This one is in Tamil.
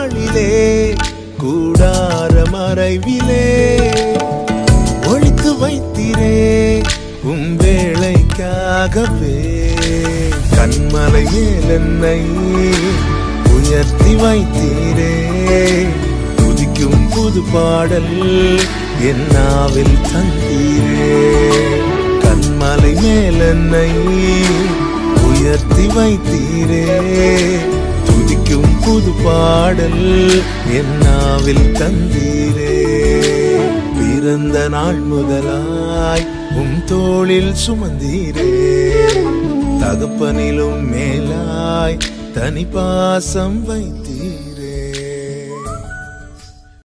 நாளிலே கூடார மறைவிலே ஒழித்து வைத்தீரே உம் வேளைக்காகவே கண்மலை மேல் என்னை உயர்த்தி வைத்தீரே துதிக்கும் புது பாடல் என் நாவில் தந்தீரே கண்மலை மேல் என்னை உயர்த்தி வைத்தீரே துதிக்கும் புது பாடல் என் நாவில் தந்தீரே பிறந்த நாள் முதலாய் உம் தோளில் சுமந்தீரே தகப்பனிலும் மேலாய் தனி பாசம் வைத்தீரே